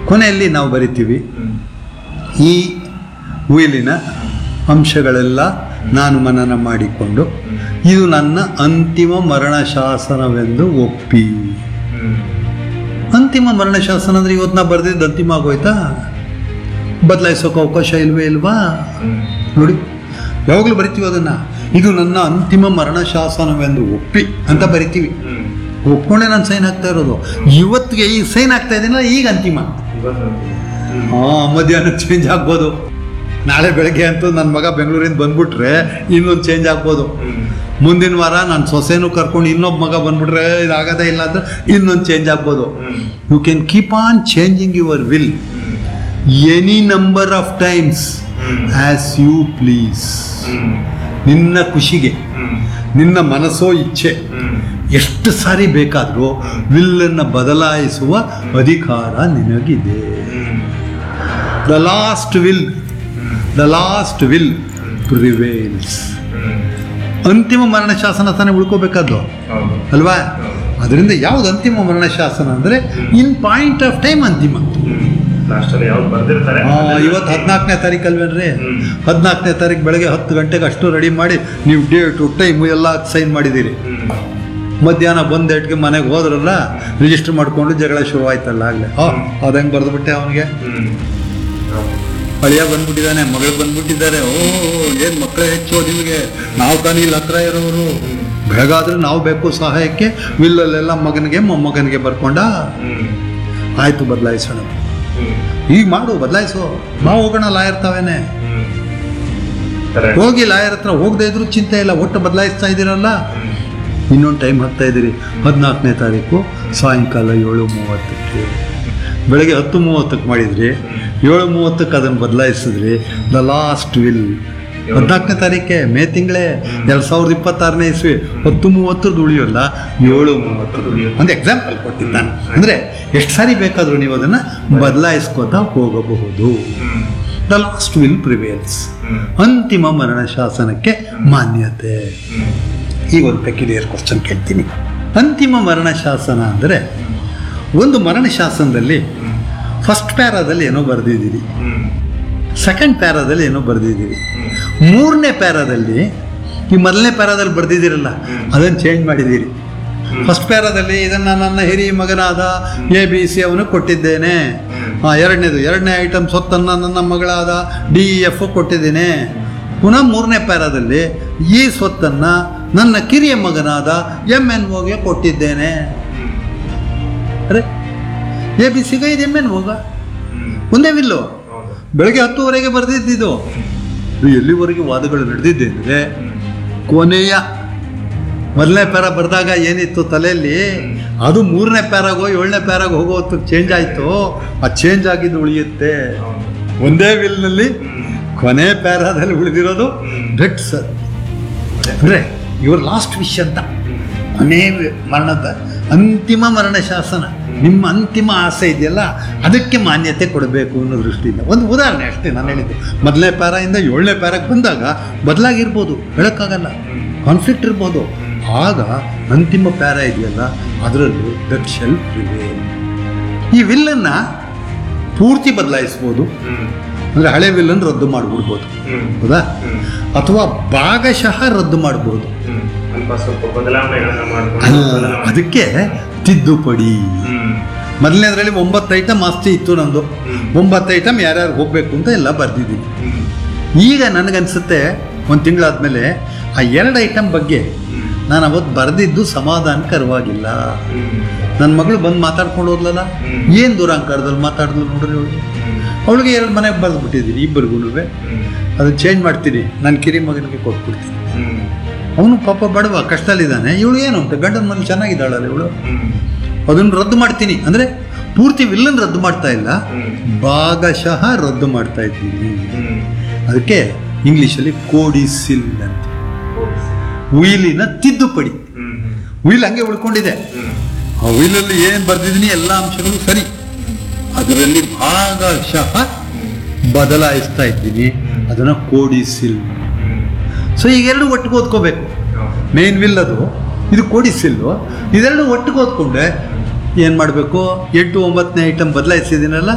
ಕೊನೆಯಲ್ಲಿ ನಾವು ಬರಿತೀವಿ ಹ್ಮ್. ಈ ಉಯಿಲಿನ ಅಂಶಗಳೆಲ್ಲ ನಾನು ಮನನ ಮಾಡಿಕೊಂಡು ಇದು ನನ್ನ ಅಂತಿಮ ಮರಣ ಶಾಸನವೆಂದು ಒಪ್ಪಿ ಹ್ಮ್. ಅಂತಿಮ ಮರಣ ಶಾಸನ ಅಂದರೆ ಇವತ್ತು ನಾ ಬರೆದಿದ್ದು ಅಂತಿಮ ಆಗೋಯ್ತಾ ಬದಲಾಯಿಸೋಕೆ ಅವಕಾಶ ಇಲ್ವೇ ಇಲ್ವಾ ಹ್ಮ್. ನೋಡಿ ಯಾವಾಗಲೂ ಬರಿತೀವಿ ಅದನ್ನು ಇದು ನನ್ನ ಅಂತಿಮ ಮರಣ ಶಾಸನವೆಂದು ಒಪ್ಪಿ ಅಂತ ಬರಿತೀವಿ ಹ್ಮ್. ಒಪ್ಕೊಂಡೆ ನಾನು ಸೈನ್ ಹಾಕ್ತಾ ಇರೋದು ಇವತ್ತಿಗೆ ಈಗ ಸೈನ್ ಹಾಕ್ತಾ ಇದ್ದೀನಲ್ಲ ಈಗ ಅಂತಿಮ ಇವತ್ತು ಹ್ಮ್. ಹಾಂ ಮಧ್ಯಾಹ್ನ ಚೇಂಜ್ ಆಗ್ಬೋದು ನಾಳೆ ಬೆಳಗ್ಗೆ ಅಂತೂ ನನ್ನ ಮಗ ಬೆಂಗಳೂರಿಂದ ಬಂದ್ಬಿಟ್ರೆ ಇನ್ನೊಂದು ಚೇಂಜ್ ಆಗ್ಬೋದು ಹ್ಮ್. ಮುಂದಿನ ವಾರ ನಾನು ಸೊಸೆನೂ ಕರ್ಕೊಂಡು ಇನ್ನೊಬ್ಬ ಮಗ ಬಂದ್ಬಿಟ್ರೆ ಇದಾಗದೇ ಇಲ್ಲ ಅಂದ್ರೆ ಇನ್ನೊಂದು ಚೇಂಜ್ ಆಗ್ಬೋದು ಹ್ಮ್. You can keep on changing your will any number of times hmm. As you please ಹ್ಮ್. ನಿನ್ನ ಖುಷಿಗೆ ಹ್ಮ್. ನಿನ್ನ ಮನಸ್ಸೋ ಇಚ್ಛೆ ಹ್ಮ್. ಎಷ್ಟು ಸಾರಿ ಬೇಕಾದರೂ ವಿಲ್ಲನ್ನು ಬದಲಾಯಿಸುವ ಅಧಿಕಾರ ನಿನಗಿದೆ ಹ್ಮ್. The last will the last will prevails ಹ್ಮ್. ಅಂತಿಮ ಮರಣ ಶಾಸನ ತಾನೇ ಉಳ್ಕೋಬೇಕಾದ್ದು ಹೌದು ಅಲ್ವಾ ಅದರಿಂದ ಯಾವ್ದು ಅಂತಿಮ ಮರಣ ಶಾಸನ ಅಂದರೆ ಇನ್ ಪಾಯಿಂಟ್ ಆಫ್ ಟೈಮ್ ಅಂತಿಮ ಲಾಸ್ಟಲ್ಲಿ ಯಾವ್ದು ಬರ್ದಿರ್ತಾರೆ ಆ, ಇವತ್ತು ಹದಿನಾಲ್ಕನೇ ತಾರೀಕು ಅಲ್ವೇನ್ರಿ ಹ್ಮ್. ಹದಿನಾಲ್ಕನೇ ತಾರೀಕು ಬೆಳಗ್ಗೆ ಹತ್ತು ಗಂಟೆಗೆ ಅಷ್ಟು ರೆಡಿ ಮಾಡಿ ನೀವು ಡೇಟು ಟೈಮು ಎಲ್ಲ ಸೈನ್ ಮಾಡಿದ್ದೀರಿ ಹ್ಮ್. ಮಧ್ಯಾಹ್ನ ಬಂದ ಡೇಟ್ಗೆ ಮನೆಗೆ ಹೋದ್ರಲ್ಲ ರಿಜಿಸ್ಟರ್ ಮಾಡಿಕೊಂಡು ಜಗಳ ಶುರು ಆಯ್ತಲ್ಲ ಆಗಲೇ ಹಾ ಅದು ಹೆಂಗೆ ಬರೆದ್ಬಿಟ್ಟೆ ಅವನಿಗೆ ಹ್ಮ್. ಹೌದು. ಅಳಿಯ ಬಂದ್ಬಿಟ್ಟಿದ್ದಾನೆ ಮಗಳು ಬಂದ್ಬಿಟ್ಟಿದ್ದಾರೆ ಓ ಏನು ಮಕ್ಕಳೇ ಹೆಚ್ಚು ನಿಮಗೆ ನಾವು ತಾನೇ ಇಲ್ಲಿ ಹತ್ರ ಇರೋರು ಬೇಗ ಆದ್ರೆ ನಾವು ಬೇಕು ಸಹಾಯಕ್ಕೆ ವಿಲ್ಲಲ್ಲೆಲ್ಲ ಮಗನಿಗೆ ಮೊಮ್ಮಗನಿಗೆ ಬರ್ಕೊಂಡ ಹ್ಮ್. ಆಯ್ತು ಬದಲಾಯಿಸೋಣ ಹ್ಮ್. ಈಗ ಮಾಡು ಬದಲಾಯಿಸು ನಾವು ಹೋಗೋಣ ಲಾಯರ್ ತಾವೇನೆ ಹ್ಮ್. Correct. ಹೋಗಿ ಲಾಯರ್ ಹತ್ರ ಹೋಗದೆ ಇದ್ರು ಚಿಂತೆ ಇಲ್ಲ ಒಟ್ಟು ಬದಲಾಯಿಸ್ತಾ ಇದ್ದೀರಲ್ಲ ಹ್ಮ್. ಇನ್ನೊಂದು ಟೈಮ್ ಹಾಕ್ತಾ ಇದ್ದೀರಿ ಹದಿನಾಲ್ಕನೇ ತಾರೀಕು ಸಾಯಂಕಾಲ ಏಳು ಮೂವತ್ತಕ್ಕೆ ಬೆಳಗ್ಗೆ ಹತ್ತು ಮೂವತ್ತಕ್ಕೆ ಮಾಡಿದ್ರಿ ಏಳು ಮೂವತ್ತಕ್ಕೆ ಅದನ್ನು ಬದಲಾಯಿಸಿದ್ರಿ ದ ಲಾಸ್ಟ್ ವಿಲ್ ಹದಿನಾಲ್ಕನೇ ತಾರೀಕೆ ಮೇ ತಿಂಗಳೇ ಎರಡು ಸಾವಿರದ ಇಪ್ಪತ್ತಾರನೇ ಇಸ್ವಿ ಹತ್ತು ಮೂವತ್ತರದ್ದು ಉಳಿಯೋಲ್ಲ ಏಳು ಮೂವತ್ತರದ್ದು ಉಳಿಯೋದು ಒಂದು ಎಕ್ಸಾಂಪಲ್ ಕೊಟ್ಟಿದ್ದು ನಾನು ಅಂದರೆ ಎಷ್ಟು ಸಾರಿ ಬೇಕಾದರೂ ನೀವು ಅದನ್ನು ಬದಲಾಯಿಸ್ಕೋತಾ ಹೋಗಬಹುದು ಹ್ಮ್. ದ ಲಾಸ್ಟ್ ವಿಲ್ ಪ್ರಿವೇಲ್ಸ್ ಹ್ಮ್. ಅಂತಿಮ ಮರಣ ಶಾಸನಕ್ಕೆ ಮಾನ್ಯತೆ ಹ್ಮ್. ಈಗ ಒಂದು ಪೆಕ್ಯುಲಿಯರ್ ಕ್ವಶನ್ ಕೇಳ್ತೀನಿ ಅಂತಿಮ ಮರಣ ಶಾಸನ ಅಂದರೆ ಒಂದು ಮರಣ ಶಾಸನದಲ್ಲಿ ಫಸ್ಟ್ ಪ್ಯಾರಾದಲ್ಲಿ ಏನೋ ಬರೆದಿದ್ದೀರಿ ಹ್ಮ್. ಸೆಕೆಂಡ್ ಪ್ಯಾರಾದಲ್ಲಿ ಏನೋ ಬರೆದಿದ್ದೀರಿ ಹ್ಮ್. ಮೂರನೇ ಪ್ಯಾರಾದಲ್ಲಿ ಈ ಮೊದಲನೇ ಪ್ಯಾರಾದಲ್ಲಿ ಬರೆದಿದ್ದೀರಲ್ಲ ಅದನ್ನು ಚೇಂಜ್ ಮಾಡಿದ್ದೀರಿ ಫಸ್ಟ್ ಪ್ಯಾರಾದಲ್ಲಿ ಇದನ್ನು ನನ್ನ ಹಿರಿಯ ಮಗನಾದ ಎ ಬಿ ಸಿ ಅವನು ಕೊಟ್ಟಿದ್ದೇನೆ ಆ, ಎರಡನೇದು ಎರಡನೇ ಐಟಮ್ ಸೊತ್ತನ್ನು ನನ್ನ ಮಗಳಾದ ಡಿ ಇ ಎಫ್ ಕೊಟ್ಟಿದ್ದೇನೆ ಪುನಃ ಮೂರನೇ ಪ್ಯಾರಾದಲ್ಲಿ ಈ ಸ್ವತ್ತನ್ನು ನನ್ನ ಕಿರಿಯ ಮಗನಾದ ಎಮ್ ಎನ್ ಓಗೆ ಕೊಟ್ಟಿದ್ದೇನೆ ಅರೆ ಎ ಬಿ ಸಿಗ ಇದು ಎಮ್ ಎನ್ ಓಗ ಹ್ಮ್. ಒಂದೇ ವಿಲ್ಲು ಹೌದು. ಬೆಳಗ್ಗೆ ಹತ್ತುವರೆಗೆ ಬರೆದಿದ್ದಿದ್ದು ಇದು ಎಲ್ಲಿವರೆಗೆ ವಾದಗಳು ನಡೆದಿದೆ ಅಂದರೆ ಹ್ಮ್. ಕೊನೆಯ ಮೊದಲನೇ ಪ್ಯಾರ ಬರೆದಾಗ ಏನಿತ್ತು ತಲೆಯಲ್ಲಿ ಅದು ಮೂರನೇ ಪ್ಯಾರಾಗೋ ಏಳನೇ ಪ್ಯಾರಾಗ ಹೋಗೋ ಹೊತ್ತಿಗೆ ಚೇಂಜ್ ಆಯಿತು ಆ ಚೇಂಜ್ ಆಗಿದ್ದು ಉಳಿಯುತ್ತೆ ಹೌದು. ಒಂದೇ ವಿಲ್ನಲ್ಲಿ ಹ್ಮ್. ಕೊನೆ ಪ್ಯಾರಾದಲ್ಲಿ ಉಳಿದಿರೋದು ಹ್ಮ್. ಡೆಟ್ ಸರ್ ಅಂದರೆ ಇವ್ರ ಲಾಸ್ಟ್ ವಿಶ್ ಅಂತ ಕೊನೆ ಮರಣದ ಅಂತಿಮ ಮರಣ ಶಾಸನ ನಿಮ್ಮ ಅಂತಿಮ ಆಸೆ ಇದೆಯಲ್ಲ ಅದಕ್ಕೆ ಮಾನ್ಯತೆ ಕೊಡಬೇಕು ಅನ್ನೋ ದೃಷ್ಟಿಯಿಂದ ಒಂದು ಉದಾಹರಣೆ ಅಷ್ಟೇ ನಾನು ಹೇಳಿದ್ದು ಮೊದಲನೇ ಪ್ಯಾರಾಯಿಂದ ಏಳನೇ ಪ್ಯಾರಾಗೆ ಬಂದಾಗ ಬದಲಾಗಿರ್ಬೋದು ಹೇಳೋಕ್ಕಾಗಲ್ಲ ಕಾನ್ಫ್ಲಿಕ್ಟ್ ಇರ್ಬೋದು ಆಗ ಅಂತಿಮ ಪ್ಯಾರ ಇದೆಯಲ್ಲ ಅದರಲ್ಲಿ ದಟ್ ಶೆಲ್ ಪ್ರಿವೇಲ್ ಈ ವಿಲ್ಲನ್ನು ಪೂರ್ತಿ ಬದಲಾಯಿಸ್ಬೋದು ಹ್ಮ್. ಅಂದರೆ ಹಳೆ ವಿಲ್ಲನ್ನು ರದ್ದು ಮಾಡಿಬಿಡ್ಬೋದು ಹ್ಮ್. ಹೌದಾ ಹ್ಮ್. ಅಥವಾ ಭಾಗಶಃ ರದ್ದು ಮಾಡ್ಬೋದು ಹ್ಮ್. ಅಲ್ಪ ಸ್ವಲ್ಪ ಬದಲಾವಣೆಗಳನ್ನ ಮಾಡ್ಕೊಂಡು ಅಲ್ಲ, ಬದಲಾವಣೆ- ಅದಕ್ಕೆ ತಿದ್ದುಪಡಿ ಹ್ಮ್. ಮೊದಲನೇದ್ರಲ್ಲಿ ಒಂಬತ್ತು ಐಟಮ್ ಆಸ್ತಿ ಇತ್ತು ನಂದು ಹ್ಮ್. ಒಂಬತ್ತು ಐಟಮ್ ಯಾರ್ಯಾರು ಹೋಗಬೇಕು ಅಂತ ಎಲ್ಲ ಬರ್ದಿದ್ದೀನಿ ಹ್ಮ್. ಈಗ ನನಗನ್ಸುತ್ತೆ ಒಂದು ತಿಂಗಳಾದ್ಮೇಲೆ ಆ ಎರಡು ಐಟಮ್ ಬಗ್ಗೆ ಹ್ಮ್. ನಾನು ಅವತ್ತು ಬರೆದಿದ್ದು ಸಮಾಧಾನಕರವಾಗಿಲ್ಲ ಹ್ಮ್. ನನ್ನ ಮಗಳು ಬಂದು ಮಾತಾಡ್ಕೊಂಡು ಹೋದ್ಲಲ್ಲ ಹ್ಮ್. ಏನು ದುರಾಂಕಾರದಲ್ಲಿ ಮಾತಾಡಿದ್ಲು ನೋಡ್ರಿ ಅವಳು ಹ್ಮ್. ಅವಳಿಗೆ ಎರಡು ಮನೆಗೆ ಬರೆದ್ಬಿಟ್ಟಿದ್ದೀನಿ ಇಬ್ಬರಿಗೂ ಹ್ಮ್. ಅದನ್ನ ಚೇಂಜ್ ಮಾಡ್ತೀನಿ ನನ್ನ ಕಿರಿ ಮಗನಿಗೆ ಕೊಟ್ಬಿಡ್ತೀನಿ ಹ್ಮ್. ಅವನು ಪಾಪ ಬಡವ ಕಷ್ಟದಲ್ಲಿದ್ದಾನೆ ಇವಳು ಏನು ಅಂತ ಗಂಡನ ಮನೆ ಚೆನ್ನಾಗಿದ್ದಾಳಲ್ಲ ಇವಳು ಹ್ಮ್. ಅದನ್ನು ರದ್ದು ಮಾಡ್ತೀನಿ ಅಂದರೆ ಪೂರ್ತಿ ವಿಲ್ಲನ್ ರದ್ದು ಮಾಡ್ತಾ ಇಲ್ಲ ಹ್ಮ್. ಭಾಗಶಃ ರದ್ದು ಮಾಡ್ತಾ ಇದ್ದೀನಿ ಹ್ಮ್. ಅದಕ್ಕೆ ಇಂಗ್ಲೀಷಲ್ಲಿ ಕೋಡಿಸಿಲ್ ಅಂತ ಉಯಿಲಿನ ತಿದ್ದುಪಡಿ ಹ್ಮ್. ಉಯಿಲ್ ಹಂಗೆ ಉಳ್ಕೊಂಡಿದೆ ಹ್ಮ್. ಆ ಉಯಿಲಲ್ಲಿ ಏನು ಬರ್ದಿದ್ದೀನಿ ಎಲ್ಲ ಅಂಶಗಳು ಸರಿ ಅದರಲ್ಲಿ ಭಾಗಶಃ ಬದಲಾಯಿಸ್ತಾ ಇದ್ದೀನಿ ಅದನ್ನು ಕೋಡಿಸಿಲ್ ಹ್ಮ್. ಸೊ ಈಗ ಎರಡು ಒಟ್ಟಿಗೆ ಓದ್ಕೋಬೇಕು ಹೌದು. ಮೇನ್ ವಿಲ್ ಅದು ಇದು ಕೋಡಿಸಿಲ್ಲು ಇದೆರಡು ಒಟ್ಟಿಗೆ ಓದ್ಕೊಂಡೆ ಏನು ಮಾಡಬೇಕು ಎಂಟು ಒಂಬತ್ತನೇ ಐಟಮ್ ಬದಲಾಯಿಸಿದ್ದೀನಲ್ಲ